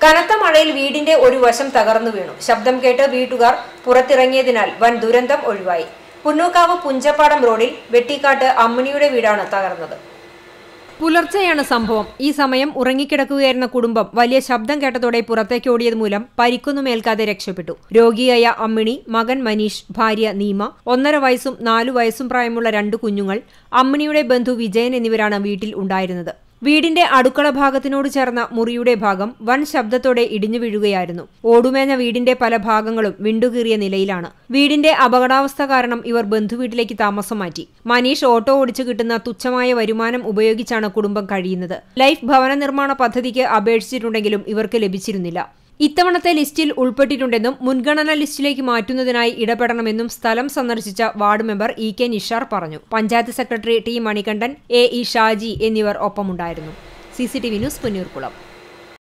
കനത്ത മഴയിൽ വീടിന്റെ ഒരു വശം തകർന്നു വീണു ശബ്ദം കേട്ട് വീട്ടുകാർ പുറത്തിറങ്ങിയതിനാൽ വൻ ദുരന്തം ഒഴിവായി പുന്നൂക്കാവ് പുഞ്ചപ്പാടം റോഡിൽ വെട്ടിക്കാട്ട് അമ്മിണിയുടെ വീടാണ് തകർന്നത് പുലർച്ചെയാണ് സംഭവം ഈ സമയം ഉറങ്ങിക്കിടക്കുകയായിരുന്ന കുടുംബം വലിയ ശബ്ദം കേട്ടതോടെ പുറത്തേക്ക് ഓടിയത് മൂലം പരിക്കൊന്നുമേൽക്കാതെ രക്ഷപ്പെട്ടു രോഗിയായ അമ്മിണി മകൻ മനീഷ് ഭാര്യ നീമ ഒന്നര വയസ്സും നാലു വയസ്സും പ്രായമുള്ള രണ്ട് കുഞ്ഞുങ്ങൾ അമ്മിണിയുടെ ബന്ധു വിജയൻ എന്നിവരാണ് വീട്ടിൽ ഉണ്ടായിരുന്നത് വീടിന്റെ അടുക്കള ഭാഗത്തിനോട് ചേർന്ന മുറിയുടെ ഭാഗം വൻ ശബ്ദത്തോടെ ഇടിഞ്ഞു വീഴുകയായിരുന്നു ഓടുമേഞ്ഞ വീടിന്റെ പല ഭാഗങ്ങളും വിണ്ടുകീറിയ നിലയിലാണ് വീടിന്റെ അപകടാവസ്ഥ കാരണം ഇവർ ബന്ധുവീട്ടിലേക്ക് താമസം മാറ്റി മനീഷ് ഓട്ടോ ഓടിച്ചു കിട്ടുന്ന തുച്ഛമായ വരുമാനം ഉപയോഗിച്ചാണ് കുടുംബം കഴിയുന്നത് ലൈഫ് ഭവന നിർമ്മാണ പദ്ധതിക്ക് അപേക്ഷിച്ചിട്ടുണ്ടെങ്കിലും ഇവർക്ക് ലഭിച്ചിരുന്നില്ല ഇത്തവണത്തെ ലിസ്റ്റിൽ ഉൾപ്പെട്ടിട്ടുണ്ടെന്നും മുൻഗണനാ ലിസ്റ്റിലേക്ക് മാറ്റുന്നതിനായി ഇടപെടണമെന്നും സ്ഥലം സന്ദർശിച്ച ward member E K Nishar പറഞ്ഞു panchayat secretary T Manikandan A E Shaji എന്നിവർ ഒപ്പമുണ്ടായിരുന്നു C C T V news Punnoorkulam